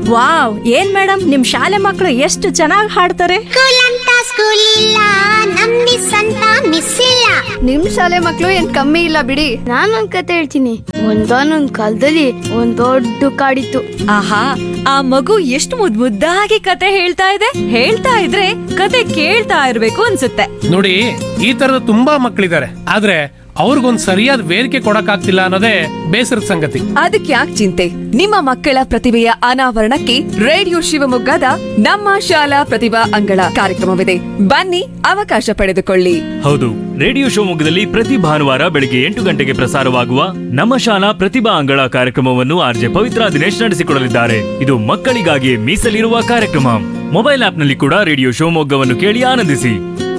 wow ಏನ್ madam ನಿಮ್ ಶಾಲೆ ಮಕ್ಕಳು ಎಷ್ಟು ಚೆನ್ನಾಗಿ ಹಾಡ್ತಾರೆ ಸ್ಕೂಲ್ ಅಂತ ಸ್ಕೂಲ್ ಇಲ್ಲ ನಮ್ ಮಿಸ್ ಅಂತ ಮಿಸ್ ಇಲ್ಲ ನಿಮ್ ಶಾಲೆ ಮಕ್ಳು ಏನ್ ಕಮ್ಮಿ ಇಲ್ಲ ಬಿಡಿ ನಾನೊಂದ್ ಕತೆ ಹೇಳ್ತೀನಿ ಒಂದಾನೊಂದ್ ಕಾಲದಲ್ಲಿ ಒಂದ್ ದೊಡ್ಡ ಕಾಡಿತ್ತು ಆಹಾ ಆ ಮಗು ಎಷ್ಟು ಮುದ್ ಮುದ್ದಾಗಿ ಕತೆ ಹೇಳ್ತಾ ಇದೆ ಹೇಳ್ತಾ ಇದ್ರೆ ಕತೆ ಕೇಳ್ತಾ ಇರ್ಬೇಕು ಅನ್ಸುತ್ತೆ ನೋಡಿ ಈ ತರದ ತುಂಬಾ ಮಕ್ಕಳಿದ್ದಾರೆ ಆದ್ರೆ ಅವ್ರಿಗೊಂದ್ ಸರಿಯಾದ ವೇದಿಕೆ ಕೊಡಕ್ಕಾಗ್ತಿಲ್ಲ ಅನ್ನೋದೇ ಬೇಸರದ ಸಂಗತಿ ಅದಕ್ಕೆ ಯಾಕೆ ಚಿಂತೆ ನಿಮ್ಮ ಮಕ್ಕಳ ಪ್ರತಿಭೆಯ ಅನಾವರಣಕ್ಕೆ ರೇಡಿಯೋ ಶಿವಮೊಗ್ಗದ ನಮ್ಮ ಶಾಲಾ ಪ್ರತಿಭಾ ಅಂಗಳ ಕಾರ್ಯಕ್ರಮವಿದೆ ಬನ್ನಿ ಅವಕಾಶ ಪಡೆದುಕೊಳ್ಳಿ ಹೌದು ರೇಡಿಯೋ ಶಿವಮೊಗ್ಗದಲ್ಲಿ ಪ್ರತಿ ಭಾನುವಾರ ಬೆಳಿಗ್ಗೆ ಎಂಟು ಗಂಟೆಗೆ ಪ್ರಸಾರವಾಗುವ ನಮ್ಮ ಶಾಲಾ ಪ್ರತಿಭಾ ಅಂಗಳ ಕಾರ್ಯಕ್ರಮವನ್ನು ಆರ್ಜೆ ಪವಿತ್ರ ದಿನೇಶ್ ನಡೆಸಿಕೊಡಲಿದ್ದಾರೆ ಇದು ಮಕ್ಕಳಿಗಾಗಿ ಮೀಸಲಿರುವ ಕಾರ್ಯಕ್ರಮ ಮೊಬೈಲ್ ಆಪ್ನಲ್ಲಿ ಕೂಡ ರೇಡಿಯೋ ಶಿವಮೊಗ್ಗವನ್ನು ಕೇಳಿ ಆನಂದಿಸಿ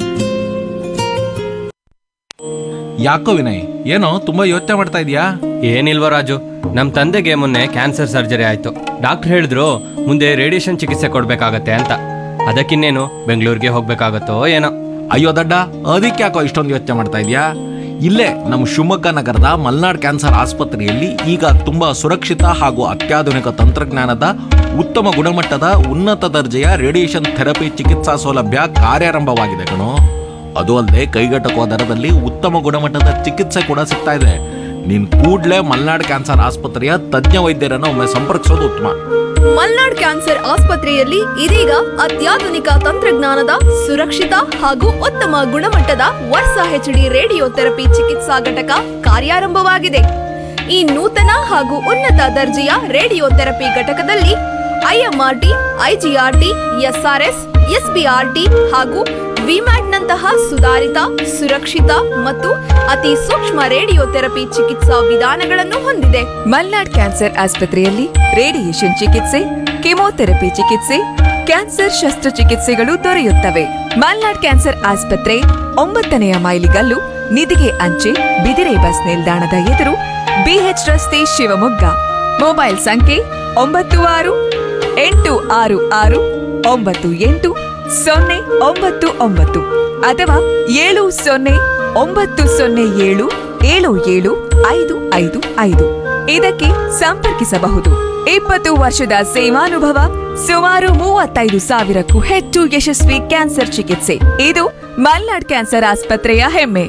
ಯಾಕೋ ವಿನಯ್ ಏನೋ ತುಂಬಾ ಯೋಚನೆ ಮಾಡ್ತಾ ಇದೀಯಾ ಏನಿಲ್ವ ರಾಜು ನಮ್ಮ ತಂದೆಗೆ ಮೊನ್ನೆ ಕ್ಯಾನ್ಸರ್ ಸರ್ಜರಿ ಆಯ್ತು ಡಾಕ್ಟರ್ ಹೇಳಿದ್ರು ಮುಂದೆ ರೇಡಿಯೇಷನ್ ಚಿಕಿತ್ಸೆ ಕೊಡ್ಬೇಕಾಗತ್ತೆ ಅಂತ ಅದಕ್ಕಿನ್ನೇನು ಬೆಂಗಳೂರಿಗೆ ಹೋಗ್ಬೇಕಾಗತ್ತೋ ಏನೋ ಅಯ್ಯೋ ದಡ್ಡ ಅದಕ್ಕೆ ಯಾಕೋ ಇಷ್ಟೊಂದು ಯೋಚನೆ ಮಾಡ್ತಾ ಇದೀಯಾ ಇಲ್ಲೇ ನಮ್ಮ ಶಿವಮೊಗ್ಗ ನಗರದ ಮಲ್ನಾಡ್ ಕ್ಯಾನ್ಸರ್ ಆಸ್ಪತ್ರೆಯಲ್ಲಿ ಈಗ ತುಂಬಾ ಸುರಕ್ಷಿತ ಹಾಗೂ ಅತ್ಯಾಧುನಿಕ ತಂತ್ರಜ್ಞಾನದ ಉತ್ತಮ ಗುಣಮಟ್ಟದ ಉನ್ನತ ದರ್ಜೆಯ ರೇಡಿಯೇಷನ್ ಥೆರಪಿ ಚಿಕಿತ್ಸಾ ಸೌಲಭ್ಯ ಕಾರ್ಯಾರಂಭವಾಗಿದೆ ಕಣೋ ಅದು ಅಲ್ಲದೆ ಕೈಗೆಟಕುವ ದರದಲ್ಲಿ ಉತ್ತಮ ಗುಣಮಟ್ಟದ ಚಿಕಿತ್ಸೆ ಕೂಡ ಸಿಗ್ತಾ ಇದೆ ನೀನ್ ಕೂಡ್ಲೇ ಮಲ್ನಾಡ್ ಕ್ಯಾನ್ಸರ್ ಆಸ್ಪತ್ರೆಯ ತಜ್ಞ ವೈದ್ಯರನ್ನು ಒಮ್ಮೆ ಸಂಪರ್ಕಿಸೋದು ಉತ್ತಮ ಮಲ್ನಾಡ್ ಕ್ಯಾನ್ಸರ್ ಆಸ್ಪತ್ರೆಯಲ್ಲಿ ಇದೀಗ ಅತ್ಯಾಧುನಿಕ ತಂತ್ರಜ್ಞಾನದ ಸುರಕ್ಷಿತ ಹಾಗೂ ಉತ್ತಮ ಗುಣಮಟ್ಟದ ವರ್ಷ ಹೆಚ್ಡಿ ರೇಡಿಯೋ ಥೆರಪಿ ಚಿಕಿತ್ಸಾ ಘಟಕ ಕಾರ್ಯಾರಂಭವಾಗಿದೆ ಈ ನೂತನ ಹಾಗೂ ಉನ್ನತ ದರ್ಜೆಯ ರೇಡಿಯೋ ಥೆರಪಿ ಘಟಕದಲ್ಲಿ ಐಎಂಆರ್ಟಿ ಐಜಿಆರ್ಟಿ ಎಸ್ಆರ್ಎಸ್ ಎಸ್ಬಿಆರ್ಟಿ ಹಾಗೂ ವಿಮ್ಯಾಟ್ನಂತಹ ಸುಧಾರಿತ ಸುರಕ್ಷಿತ ಮತ್ತು ಅತಿ ಸೂಕ್ಷ್ಮ ರೇಡಿಯೋ ಥೆರಪಿ ಚಿಕಿತ್ಸಾ ವಿಧಾನಗಳನ್ನು ಹೊಂದಿದೆ ಮಲ್ನಾಡ್ ಕ್ಯಾನ್ಸರ್ ಆಸ್ಪತ್ರೆಯಲ್ಲಿ ರೇಡಿಯೇಷನ್ ಚಿಕಿತ್ಸೆ ಕೆಮೊಥೆರಪಿ ಚಿಕಿತ್ಸೆ ಕ್ಯಾನ್ಸರ್ ಶಸ್ತ್ರಚಿಕಿತ್ಸೆಗಳು ದೊರೆಯುತ್ತವೆ ಮಲ್ನಾಡ್ ಕ್ಯಾನ್ಸರ್ ಆಸ್ಪತ್ರೆ ಒಂಬತ್ತನೆಯ ಮೈಲಿಗಲ್ಲು ನಿಧಿಗೆ ಅಂಚೆ ಬಿದಿರೆ ಬಸ್ ನಿಲ್ದಾಣದ ಎದುರು ಬಿಎಚ್ ರಸ್ತೆ ಶಿವಮೊಗ್ಗ ಮೊಬೈಲ್ ಸಂಖ್ಯೆ ಒಂಬತ್ತು ಆರು ಎಂಟು ಆರು ಆರು ಒಂಬತ್ತು ಎಂಟು ಸೊನ್ನೆ ಒಂಬತ್ತು ಒಂಬತ್ತು ಅಥವಾ ಏಳು ಸೊನ್ನೆ ಒಂಬತ್ತು ಸೊನ್ನೆ ಏಳು ಏಳು ಏಳು ಐದು ಐದು ಐದು ಇದಕ್ಕೆ ಸಂಪರ್ಕಿಸಬಹುದು ಇಪ್ಪತ್ತು ವರ್ಷದ ಸೇವಾನುಭವ ಸುಮಾರು ಮೂವತ್ತೈದು ಸಾವಿರಕ್ಕೂ ಹೆಚ್ಚು ಯಶಸ್ವಿ ಕ್ಯಾನ್ಸರ್ ಚಿಕಿತ್ಸೆ ಇದು ಮಲ್ನಾಡ್ ಕ್ಯಾನ್ಸರ್ ಆಸ್ಪತ್ರೆಯ ಹೆಮ್ಮೆ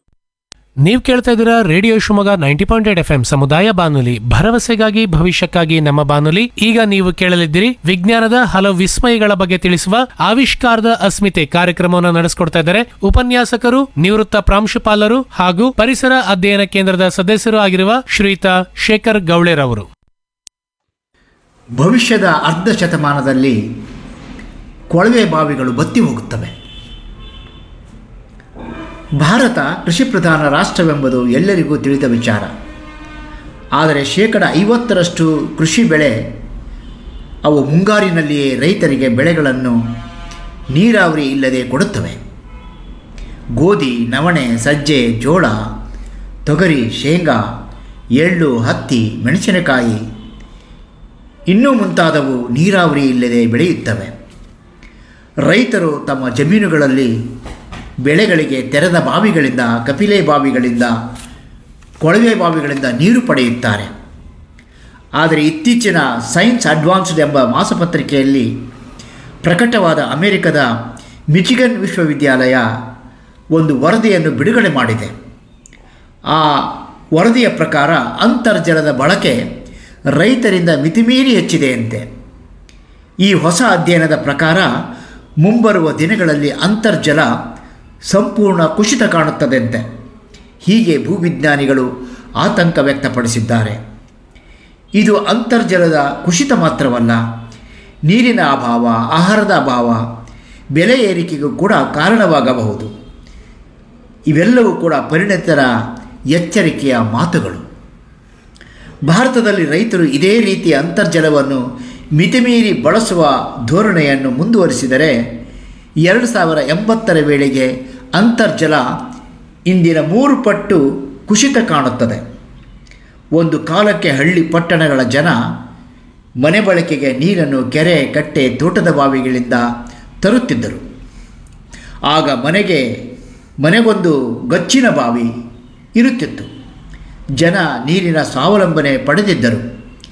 ನೀವ್ ಕೇಳ್ತಾ ಇದ್ದೀರಾ radio Shivamogga ninety point eight F M ಸಮುದಾಯ ಬಾನುಲಿ ಭರವಸೆಗಾಗಿ ಭವಿಷ್ಯಕ್ಕಾಗಿ ನಮ್ಮ ಬಾನುಲಿ ಈಗ ನೀವು ಕೇಳಲಿದ್ದೀರಿ ವಿಜ್ಞಾನದ ಹಲವು ವಿಸ್ಮಯಗಳ ಬಗ್ಗೆ ತಿಳಿಸುವ ಆವಿಷ್ಕಾರದ ಅಸ್ಮಿತೆ ಕಾರ್ಯಕ್ರಮವನ್ನು ನಡೆಸಿಕೊಡ್ತಾ ಇದ್ದಾರೆ ಉಪನ್ಯಾಸಕರು ನಿವೃತ್ತ ಪ್ರಾಂಶುಪಾಲರು ಹಾಗೂ ಪರಿಸರ ಅಧ್ಯಯನ ಕೇಂದ್ರದ ಸದಸ್ಯರು ಆಗಿರುವ ಶ್ರೀಯುತ ಶೇಖರ್ ಗೌಳೆರವರು ಭವಿಷ್ಯದ ಅರ್ಧ ಶತಮಾನದಲ್ಲಿ ಕೊಳವೆ ಬಾವಿಗಳು ಬತ್ತಿ ಹೋಗುತ್ತವೆ ಭಾರತ ಕೃಷಿ ಪ್ರಧಾನ ರಾಷ್ಟ್ರವೆಂಬುದು ಎಲ್ಲರಿಗೂ ತಿಳಿದ ವಿಚಾರ ಆದರೆ ಶೇಕಡ ಐವತ್ತರಷ್ಟು ಕೃಷಿ ಬೆಳೆ ಅವು ಮುಂಗಾರಿನಲ್ಲಿಯೇ ರೈತರಿಗೆ ಬೆಳೆಗಳನ್ನು ನೀರಾವರಿ ಇಲ್ಲದೆ ಕೊಡುತ್ತವೆ ಗೋಧಿ ನವಣೆ ಸಜ್ಜೆ ಜೋಳ ತೊಗರಿ ಶೇಂಗಾ ಎಳ್ಳು ಹತ್ತಿ ಮೆಣಸಿನಕಾಯಿ ಇನ್ನೂ ಮುಂತಾದವು ನೀರಾವರಿ ಇಲ್ಲದೆ ಬೆಳೆಯುತ್ತವೆ ರೈತರು ತಮ್ಮ ಜಮೀನುಗಳಲ್ಲಿ ಬೆಳೆಗಳಿಗೆ ತೆರೆದ ಬಾವಿಗಳಿಂದ ಕಪಿಲೆ ಬಾವಿಗಳಿಂದ ಕೊಳವೆ ಬಾವಿಗಳಿಂದ ನೀರು ಪಡೆಯುತ್ತಾರೆ ಆದರೆ ಇತ್ತೀಚಿನ ಸೈನ್ಸ್ ಅಡ್ವಾನ್ಸ್ಡ್ ಎಂಬ ಮಾಸಪತ್ರಿಕೆಯಲ್ಲಿ ಪ್ರಕಟವಾದ ಅಮೆರಿಕದ ಮಿಚಿಗನ್ ವಿಶ್ವವಿದ್ಯಾಲಯ ಒಂದು ವರದಿಯನ್ನು ಬಿಡುಗಡೆ ಮಾಡಿದೆ ಆ ವರದಿಯ ಪ್ರಕಾರ ಅಂತರ್ಜಲದ ಬಳಕೆ ರೈತರಿಂದ ಮಿತಿಮೀರಿ ಹೆಚ್ಚಿದೆಯಂತೆ ಈ ಹೊಸ ಅಧ್ಯಯನದ ಪ್ರಕಾರ ಮುಂಬರುವ ದಿನಗಳಲ್ಲಿ ಅಂತರ್ಜಲ ಸಂಪೂರ್ಣ ಕುಸಿತ ಕಾಣುತ್ತದಂತೆ ಹೀಗೆ ಭೂವಿಜ್ಞಾನಿಗಳು ಆತಂಕ ವ್ಯಕ್ತಪಡಿಸಿದ್ದಾರೆ ಇದು ಅಂತರ್ಜಲದ ಕುಸಿತ ಮಾತ್ರವಲ್ಲ ನೀರಿನ ಅಭಾವ ಆಹಾರದ ಅಭಾವ ಬೆಲೆ ಏರಿಕೆಗೂ ಕೂಡ ಕಾರಣವಾಗಬಹುದು ಇವೆಲ್ಲವೂ ಕೂಡ ಪರಿಣಿತರ ಎಚ್ಚರಿಕೆಯ ಮಾತುಗಳು ಭಾರತದಲ್ಲಿ ರೈತರು ಇದೇ ರೀತಿಯ ಅಂತರ್ಜಲವನ್ನು ಮಿತಿಮೀರಿ ಬಳಸುವ ಧೋರಣೆಯನ್ನು ಮುಂದುವರಿಸಿದರೆ ಎರಡು ಸಾವಿರ ಎಂಬತ್ತರ ವೇಳೆಗೆ ಅಂತರ್ಜಲ ಇಂದಿನ ಮೂರು ಪಟ್ಟು ಕುಸಿತ ಕಾಣುತ್ತದೆ ಒಂದು ಕಾಲಕ್ಕೆ ಹಳ್ಳಿ ಪಟ್ಟಣಗಳ ಜನ ಮನೆ ಬಳಕೆಗೆ ನೀರನ್ನು ಕೆರೆ ಕಟ್ಟೆ ತೋಟದ ಬಾವಿಗಳಿಂದ ತರುತ್ತಿದ್ದರು ಆಗ ಮನೆಗೆ ಮನೆಗೊಂದು ಗಚ್ಚಿನ ಬಾವಿ ಇರುತ್ತಿತ್ತು ಜನ ನೀರಿನ ಸ್ವಾವಲಂಬನೆ ಪಡೆದಿದ್ದರು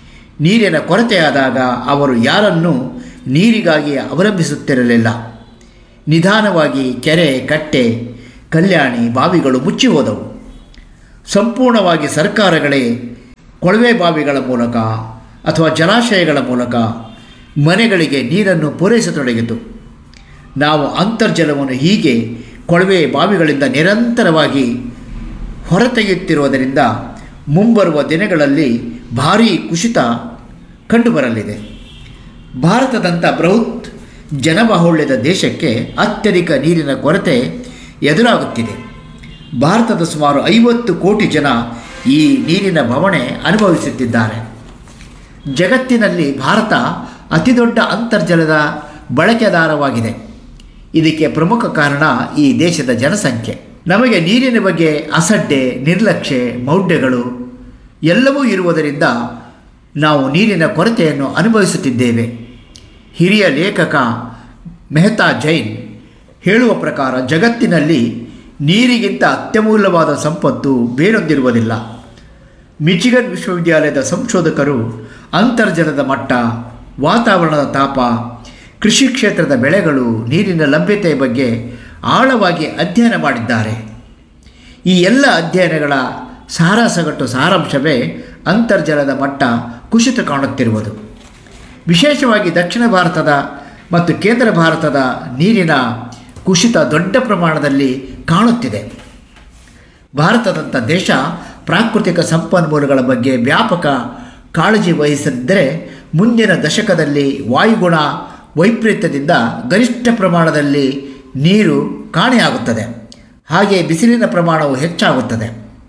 ನೀರಿನ ಕೊರತೆಯಾದಾಗ ಅವರು ಯಾರನ್ನೂ ನೀರಿಗಾಗಿ ಅವಲಂಬಿಸುತ್ತಿರಲಿಲ್ಲ ನಿಧಾನವಾಗಿ ಕೆರೆ ಕಟ್ಟೆ ಕಲ್ಯಾಣಿ ಬಾವಿಗಳು ಮುಚ್ಚಿ ಹೋದವು ಸಂಪೂರ್ಣವಾಗಿ ಸರ್ಕಾರಗಳೇ ಕೊಳವೆ ಬಾವಿಗಳ ಮೂಲಕ ಅಥವಾ ಜಲಾಶಯಗಳ ಮೂಲಕ ಮನೆಗಳಿಗೆ ನೀರನ್ನು ಪೂರೈಸತೊಡಗಿತು ನಾವು ಅಂತರ್ಜಲವನ್ನು ಹೀಗೆ ಕೊಳವೆ ಬಾವಿಗಳಿಂದ ನಿರಂತರವಾಗಿ ಹೊರತೆಗೆಯುತ್ತಿರುವುದರಿಂದ ಮುಂಬರುವ ದಿನಗಳಲ್ಲಿ ಭಾರೀ ಕುಸಿತ ಕಂಡುಬರಲಿದೆ ಭಾರತದಂಥ ಬೃಹತ್ ಜನಬಾಹುಳ್ಯದ ದೇಶಕ್ಕೆ ಅತ್ಯಧಿಕ ನೀರಿನ ಕೊರತೆ ಎದುರಾಗುತ್ತಿದೆ ಭಾರತದ ಸುಮಾರು ಐವತ್ತು ಕೋಟಿ ಜನ ಈ ನೀರಿನ ಬವಣೆ ಅನುಭವಿಸುತ್ತಿದ್ದಾರೆ ಜಗತ್ತಿನಲ್ಲಿ ಭಾರತ ಅತಿದೊಡ್ಡ ಅಂತರ್ಜಲದ ಬಳಕೆದಾರವಾಗಿದೆ ಇದಕ್ಕೆ ಪ್ರಮುಖ ಕಾರಣ ಈ ದೇಶದ ಜನಸಂಖ್ಯೆ ನಮಗೆ ನೀರಿನ ಬಗ್ಗೆ ಅಸಡ್ಡೆ ನಿರ್ಲಕ್ಷ್ಯ ಮೌಢ್ಯಗಳು ಎಲ್ಲವೂ ಇರುವುದರಿಂದ ನಾವು ನೀರಿನ ಕೊರತೆಯನ್ನು ಅನುಭವಿಸುತ್ತಿದ್ದೇವೆ ಹಿರಿಯ ಲೇಖಕ ಮೆಹ್ತಾ ಜೈನ್ ಹೇಳುವ ಪ್ರಕಾರ ಜಗತ್ತಿನಲ್ಲಿ ನೀರಿಗಿಂತ ಅತ್ಯಮೂಲ್ಯವಾದ ಸಂಪತ್ತು ಬೇರೊಂದಿರುವುದಿಲ್ಲ ಮಿಚಿಗನ್ ವಿಶ್ವವಿದ್ಯಾಲಯದ ಸಂಶೋಧಕರು ಅಂತರ್ಜಲದ ಮಟ್ಟ ವಾತಾವರಣದ ತಾಪ ಕೃಷಿ ಕ್ಷೇತ್ರದ ಬೆಳೆಗಳು ನೀರಿನ ಲಭ್ಯತೆಯ ಬಗ್ಗೆ ಆಳವಾಗಿ ಅಧ್ಯಯನ ಮಾಡಿದ್ದಾರೆ ಈ ಎಲ್ಲ ಅಧ್ಯಯನಗಳ ಸಾರಾಸಗಟ್ಟು ಸಾರಾಂಶವೇ ಅಂತರ್ಜಲದ ಮಟ್ಟ ಕುಸಿತ ಕಾಣುತ್ತಿರುವುದು ವಿಶೇಷವಾಗಿ ದಕ್ಷಿಣ ಭಾರತದ ಮತ್ತು ಕೇಂದ್ರ ಭಾರತದ ನೀರಿನ ಕುಸಿತ ದೊಡ್ಡ ಪ್ರಮಾಣದಲ್ಲಿ ಕಾಣುತ್ತಿದೆ ಭಾರತದಂಥ ದೇಶ ಪ್ರಾಕೃತಿಕ ಸಂಪನ್ಮೂಲಗಳ ಬಗ್ಗೆ ವ್ಯಾಪಕ ಕಾಳಜಿ ವಹಿಸದಿದ್ದರೆ ಮುಂದಿನ ದಶಕದಲ್ಲಿ ವಾಯುಗುಣ ವೈಪರೀತ್ಯದಿಂದ ಗರಿಷ್ಠ ಪ್ರಮಾಣದಲ್ಲಿ ನೀರು ಕಾಣೆಯಾಗುತ್ತದೆ ಹಾಗೆ ಬಿಸಿಲಿನ ಪ್ರಮಾಣವು ಹೆಚ್ಚಾಗುತ್ತದೆ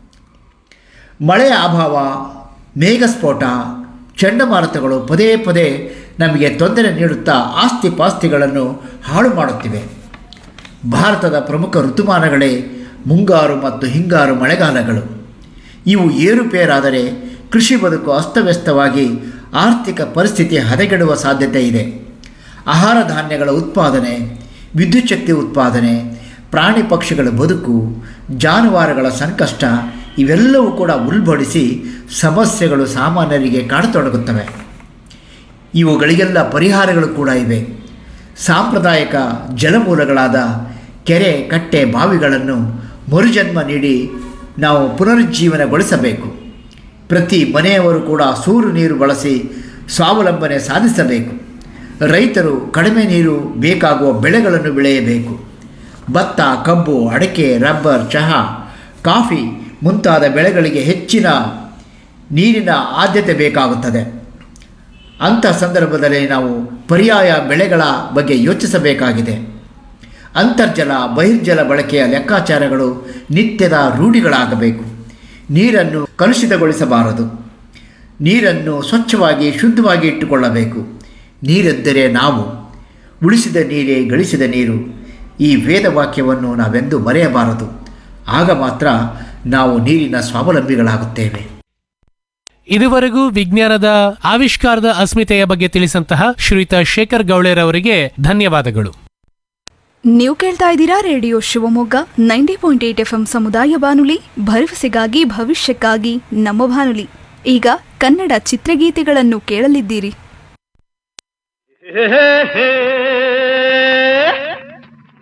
ಮಳೆಯ ಅಭಾವ ಮೇಘಸ್ಫೋಟ ಚಂಡಮಾರುತಗಳು ಪದೇ ಪದೇ ನಮಗೆ ತೊಂದರೆ ನೀಡುತ್ತಾ ಆಸ್ತಿ ಪಾಸ್ತಿಗಳನ್ನು ಹಾಳು ಮಾಡುತ್ತಿವೆ ಭಾರತದ ಪ್ರಮುಖ ಋತುಮಾನಗಳೇ ಮುಂಗಾರು ಮತ್ತು ಹಿಂಗಾರು ಮಳೆಗಾಲಗಳು ಇವು ಏರುಪೇರಾದರೆ ಕೃಷಿ ಬದುಕು ಅಸ್ತವ್ಯಸ್ತವಾಗಿ ಆರ್ಥಿಕ ಪರಿಸ್ಥಿತಿ ಹದಗೆಡುವ ಸಾಧ್ಯತೆ ಇದೆ ಆಹಾರ ಧಾನ್ಯಗಳ ಉತ್ಪಾದನೆ ವಿದ್ಯುತ್ ಶಕ್ತಿ ಉತ್ಪಾದನೆ ಪ್ರಾಣಿ ಪಕ್ಷಿಗಳ ಬದುಕು ಜಾನುವಾರುಗಳ ಸಂಕಷ್ಟ ಇವೆಲ್ಲವೂ ಕೂಡ ಉಲ್ಬಡಿಸಿ ಸಮಸ್ಯೆಗಳು ಸಾಮಾನ್ಯರಿಗೆ ಕಾಡತೊಡಗುತ್ತವೆ ಇವುಗಳಿಗೆಲ್ಲ ಪರಿಹಾರಗಳು ಕೂಡ ಇವೆ ಸಾಂಪ್ರದಾಯಿಕ ಜಲಮೂಲಗಳಾದ ಕೆರೆ ಕಟ್ಟೆ ಬಾವಿಗಳನ್ನು ಮರುಜನ್ಮ ನೀಡಿ ನಾವು ಪುನರುಜ್ಜೀವನಗೊಳಿಸಬೇಕು ಪ್ರತಿ ಮನೆಯವರು ಕೂಡ ಸೂರು ನೀರು ಬಳಸಿ ಸ್ವಾವಲಂಬನೆ ಸಾಧಿಸಬೇಕು ರೈತರು ಕಡಿಮೆ ನೀರು ಬೇಕಾಗುವ ಬೆಳೆಗಳನ್ನು ಬೆಳೆಯಬೇಕು ಭತ್ತ ಕಬ್ಬು ಅಡಿಕೆ ರಬ್ಬರ್ ಚಹಾ ಕಾಫಿ ಮುಂತಾದ ಬೆಳೆಗಳಿಗೆ ಹೆಚ್ಚಿನ ನೀರಿನ ಆದ್ಯತೆ ಬೇಕಾಗುತ್ತದೆ ಅಂಥ ಸಂದರ್ಭದಲ್ಲಿ ನಾವು ಪರ್ಯಾಯ ಬೆಳೆಗಳ ಬಗ್ಗೆ ಯೋಚಿಸಬೇಕಾಗಿದೆ ಅಂತರ್ಜಲ ಬಹಿರ್ಜಲ ಬಳಕೆಯ ಲೆಕ್ಕಾಚಾರಗಳು ನಿತ್ಯದ ರೂಢಿಗಳಾಗಬೇಕು ನೀರನ್ನು ಕಲುಷಿತಗೊಳಿಸಬಾರದು ನೀರನ್ನು ಸ್ವಚ್ಛವಾಗಿ ಶುದ್ಧವಾಗಿ ಇಟ್ಟುಕೊಳ್ಳಬೇಕು ನೀರೆಂದರೆ ನಾವು ಉಳಿಸಿದ ನೀರೇ ಗಳಿಸಿದ ನೀರು ಈ ವೇದವಾಕ್ಯವನ್ನು ನಾವೆಂದೂ ಮರೆಯಬಾರದು ಆಗ ಮಾತ್ರ ನಾವು ನೀರಿನ ಸ್ವಾವಲಂಬಿಗಳಾಗುತ್ತೇವೆ ಇದುವರೆಗೂ ವಿಜ್ಞಾನದ ಆವಿಷ್ಕಾರದ ಅಸ್ಮಿತೆಯ ಬಗ್ಗೆ ತಿಳಿಸಂತಹ ಶ್ರೀಯುತ ಶೇಖರ್ ಗೌಳೇರ್ ಅವರಿಗೆ ಧನ್ಯವಾದಗಳು ನೀವು ಕೇಳ್ತಾ ಇದ್ದೀರಾ radio Shivamogga ninety point eight F M ಸಮುದಾಯ ಬಾನುಲಿ ಭರವಸೆಗಾಗಿ ಭವಿಷ್ಯಕ್ಕಾಗಿ ನಮ್ಮ ಬಾನುಲಿ ಈಗ ಕನ್ನಡ ಚಿತ್ರಗೀತೆಗಳನ್ನು ಕೇಳಲಿದ್ದೀರಿ ಹೇ ಹೇ